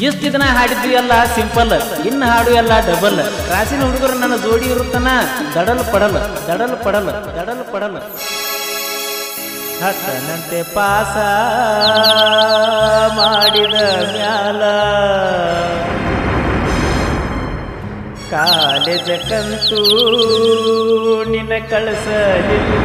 ಇಷ್ಟು ದಿನ ಹಾಡಿದ್ವಿ ಎಲ್ಲ ಸಿಂಪಲ್ ಇನ್ನು ಹಾಡು ಎಲ್ಲ ಡಬಲ್ ರಾಸಿನ ಹುಡುಗರು ನನ್ನ ಜೋಡಿ ಇರುತ್ತನ ದಡಲ್ ಪಡಲ್ ದಡಲ್ ಪಡಲ್ ದಡಲ್ ಪಡಲ್ ಹತ್ತನಂತೆ ಪಾಸ ಮಾಡಿದ ಮ್ಯಾಲ ಕಾಲೇಜಕ್ಕಂತೂ ನಿನ್ನ ಕಳಿಸಲಿಲ್ಲ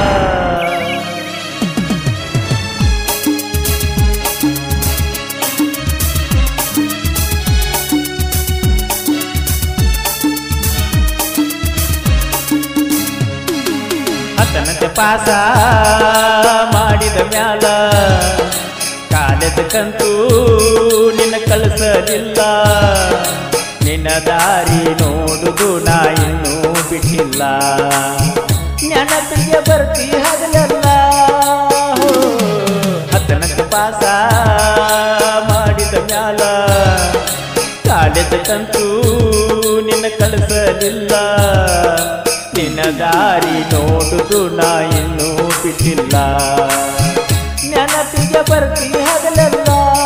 ಹತ್ತನಂತೆ ಪಾಸ ಮಾಡಿದ ಮ್ಯಾಲ ಕಾಲೇಜಕ್ಕಂತೂ ನಿನ್ನ ಕಳಿಸಲಿಲ್ಲ ನಿನ್ನ ದಾರಿ ನೋಡುದು ನಾ ಇನ್ನೂ ಬಿಟ್ಟಿಲ್ಲ ನೆನಪಿಗೆ ಬರ್ತಿ ಹಗಲೆಲ್ಲ ಹತ್ತನಂತೆ ಪಾಸ ಮಾಡಿದ ಮ್ಯಾಲ ಕಾಲೇಜಕ್ಕಂತೂ ನಿನ್ನ ಕಳಿಸಲಿಲ್ಲ ನಿನ್ನ ದಾರಿ ನೋಡುದು ನಾ ಇನ್ನೂ ಬಿಟ್ಟಿಲ್ಲ ನೆನಪಿಗೆ ಬರ್ತಿ ಹಗಲೆಲ್ಲ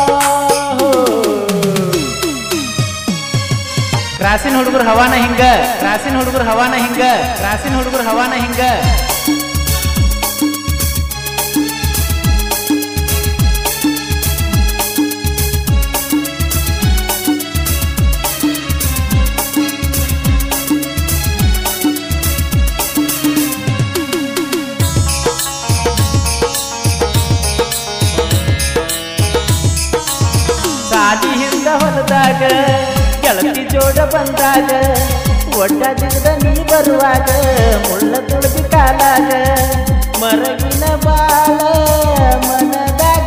ಕ್ರಾಸಿನ ಹುಡುಗರು ಹವಾನ ಹಿಂಗ ಕ್ರಾಸಿನ ಹುಡುಗರು ಹವಾನ ಹಿಂಗ ಕ್ರಾಸಿನ ಹುಡುಗರು ಹವಾನ ಹಿಂಗ ಸಾಲಿ ಹಿಂದ ಹೊಲದಾಗ ಗೆಳತಿ ಜೋಡ ಬಂದಾಗ ಒಡ್ಡಾದಿದ ನೀ ಬರುವಾಗ ಮುಳ್ಳ ತುಳದಿ ಕಾಲಾಗ ಮರಗಿನ ಬಾಳ ಮನದಾಗ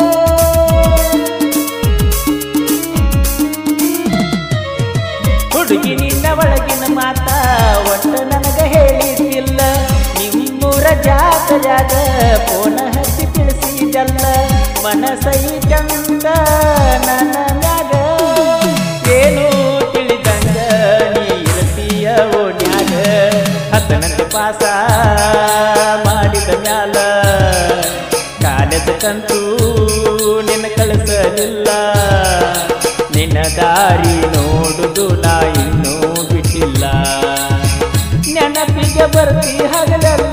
ಹುಡುಗಿ ನಿನ್ನ ಒಳಗಿನ ಮಾತ ಒಟ್ಟ ನನಗ ಹೇಳಿದ್ದಿಲ್ಲ ನಿಮ್ಮೂರ ಜಾತ್ರ್ಯಾಗ ಪೋನ ಹಚ್ಚಿ ತಿಳಿಸಿದಲ್ಲ ಮನಸೈ ಚಂದ ನನ್ನ ಮ್ಯಾಗ ಏನು ತಿಳಿದಂಗ ನೀ ಇರತೀಯ ಓಣ್ಯಾಗ ಹತ್ತನಂತೆ ಪಾಸ ಮಾಡಿದ ಮ್ಯಾಲ ಕಾಲೇಜಕ್ಕಂತೂ ನಿನ್ನ ಕಳಿಸಲಿಲ್ಲ ನಿನ್ನ ದಾರಿ ನೋಡುದು ನಾ ಇನ್ನೂ ಬಿಟ್ಟಿಲ್ಲ ನೆನಪಿಗೆ ಬರ್ತಿ ಹಗಲೆಲ್ಲ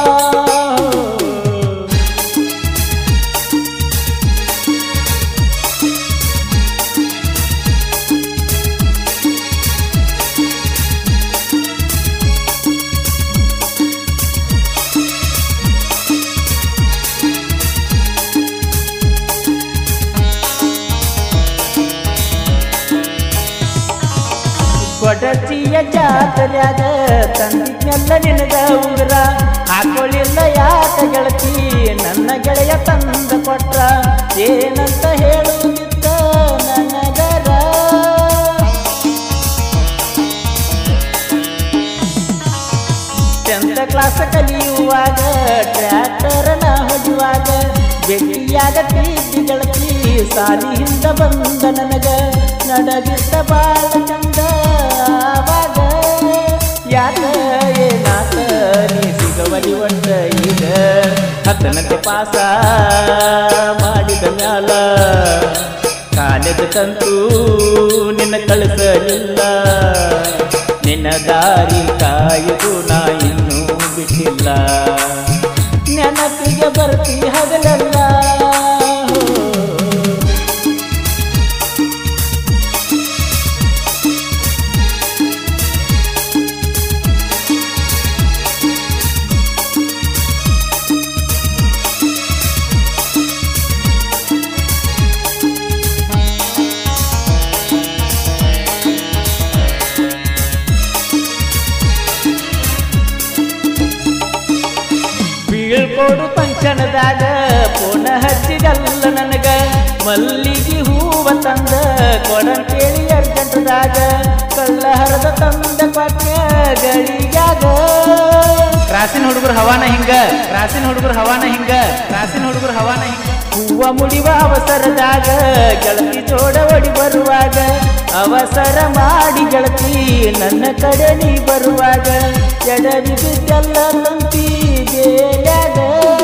ಕೊಡಚಿಯ ಜಾತ್ರ್ಯಾಗ ತಂದಿದ್ನೆಲ್ಲ ನಿನಗ ಉಂಗುರ ಹಾಕೊಳ್ಳಿಲ್ಲ ಯಾಕ ಗೆಳತಿ ನನ್ನ ಗೆಳೆಯ ತಂದ ಕೊಟ್ರ ಏನಂತ ಹೇಳುತ್ತಿದ್ದ ನನಗರ ಟೆಂತ್ ಕ್ಲಾಸ್ ಕಲಿಯುವಾಗ ಟ್ರ್ಯಾಕ್ಟರ್ನ ಹೊಡೆಯುವಾಗ ಬೆಟ್ಟಿಯಾಗ ಪ್ರೀತಿ ಗೆಳತಿ ಸಾಲಿಯಿಂದ ಬಂದ ನನಗ ನಡಗಿದ್ದ ಬಾಳ ಚಂದ ಆವಾಗ ಯಾಕ ಏನಾತ ನೀ ಸಿಗವಲಿ ಒಟ್ಟ ಈಗ ಹತ್ತನತೆ ಪಾಸ ಮಾಡಿದ ಮ್ಯಾಲ ಕಾಲೇಜ್ ತಂತು ನಿನ್ನ ಕಳಿಸಲಿಲ್ಲ ನಿನ್ನ ದಾರಿ ಕಾಯುದು ನಾ ಇನ್ನೂ ಬಿಟ್ಟಿಲ್ಲ ನೆನಪಿಗೆ ಬರ್ತಿ ಹಗಲೆಲ್ಲ ಬೀಳ್ಕೊಡು ಫಂಕ್ಷನ್ದಾಗ ಪೋನ ಹಚ್ಚಿದಲ್ಲ ನನಗ ಮಲ್ಲಿಗೆ ಹೂವ ತಂದ ಕೊಡಂತೇಳಿ ಅರ್ಜೆಂಟ್ದಾಗ ಕಳ್ಳ ಹರದ ತಂದ ಕೊಟ್ಟ ಗಳಿಗ್ಯಾಗ ಕ್ರಾಸಿನ ಹುಡುಗರು ಹವಾನ ಹಿಂಗ ಕ್ರಾಸಿನ ಹುಡುಗರು ಹವಾನ ಹಿಂಗ ಕ್ರಾಸಿನ ಹುಡುಗರು ಹವಾನ ಹಿಂಗ ಹೂವ ಮುಡಿವ ಅವಸರದಾಗ ಗೆಳತಿ ಜೋಡ ಒಡಿ ಬರುವಾಗ ಅವಸರ ಮಾಡಿ ಗೆಳತಿ ನನ್ನ ಕಡೆ ನೀ ಬರುವಾಗ ಎಡವಿ ಬಿದ್ದೆಲ್ಲ ತಂತಿ ಬೇಡ್ಯಾಗ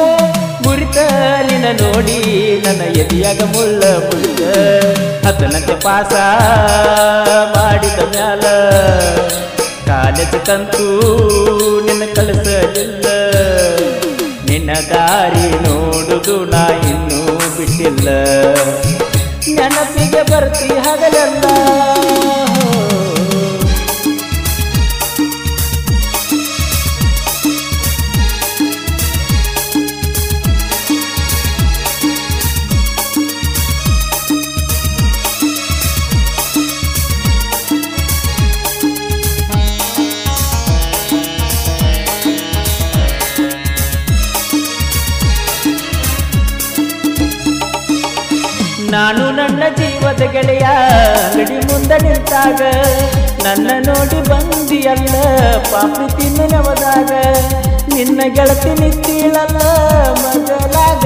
ಮುರಿತ ನಿನ್ನ ನೋಡಿ ನನ್ನ ಎದಿಯಾಗ ಮುಳ್ಳ ಮುಳ್ಳ ಹತ್ತನಂತೆ ಪಾಸ ಮಾಡಿದ ಮ್ಯಾಲ ಕಾಲೇಜ್ ಕಂತೂ ನಿನ್ನ ಕಳಿಸಲಿಲ್ಲ ನಿನ್ನ ದಾರಿ ನೋಡುದು ನಾ ಇನ್ನೂ ಬಿಟ್ಟಿಲ್ಲ ನೆನಪಿಗೆ ಬರ್ತಿ ಹಗಲೆಲ್ಲ ನಾನು ನನ್ನ ಜೀವದ ಗೆಳೆಯ ಅಂಗಡಿ ಮುಂದೆ ನಿಂತಾಗ ನನ್ನ ನೋಡಿ ಬಂದಿಯಲ್ಲ ಪಾಪಿ ತಿನ್ನು ನೆವದಾಗ ನಿನ್ನ ಗೆಳತಿ ನಿಂತಿಳಲ್ಲ ಮೊದಲಾಗ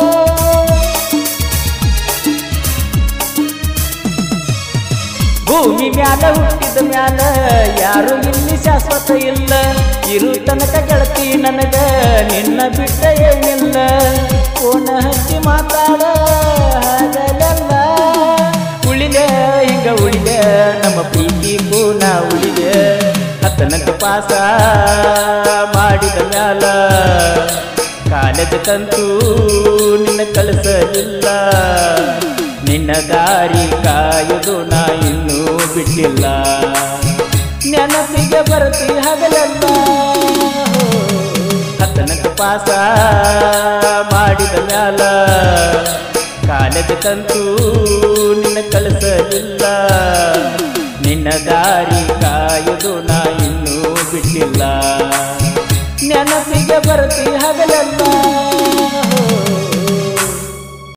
ಭೂಮಿ ಮ್ಯಾಲ ಹುಟ್ಟಿದ ಮ್ಯಾಲ ಯಾರು ಇಲ್ಲಿ ಶಾಶ್ವತ ಇಲ್ಲ ಇರು ತನಕ ಗೆಳತಿ ನನಗ ನಿನ್ನ ಬಿಟ್ಟ ಏನಿಲ್ಲ ಫೋನ ಹಚ್ಚಿ ಮಾತಾಡ ಹಾಗಲೆಲ್ಲ ಉಳಿದೆ ಹಿಂಗ ಉಳಿದೆ ನಮ್ಮ ಪ್ರೀತಿ ಪೂನ ಉಳಿದೆ ಹತ್ತನಕ ಪಾಸ ಮಾಡಿದ ಮ್ಯಾಲ ಕಾಲೇಜ್ ಕಂತೂ ನಿನ್ನ ಕಳಿಸಲಿಲ್ಲ ನಿನ್ನ ದಾರಿ ಕಾಯುದು ನಾ ಇನ್ನೂ ಬಿಟ್ಟಿಲ್ಲ ನೆನಪಿಗೆ ಬರ್ತಿ ಹಗಲೆಲ್ಲ ಹತ್ತನಕ ಪಾಸ ಮಾಡಿದ ಮ್ಯಾಲ ಕಾಲೇಜ್ ಕಂತೂ ನಿನ್ನ ಕಳಿಸಲಿಲ್ಲ ನಿನ್ನ ದಾರಿ ಕಾಯುದು ನಾ ಇನ್ನೂ ಬಿಟ್ಟಿಲ್ಲ ನೆನಪಿಗೆ ಬರ್ತಿ ಹಗಲೆಲ್ಲ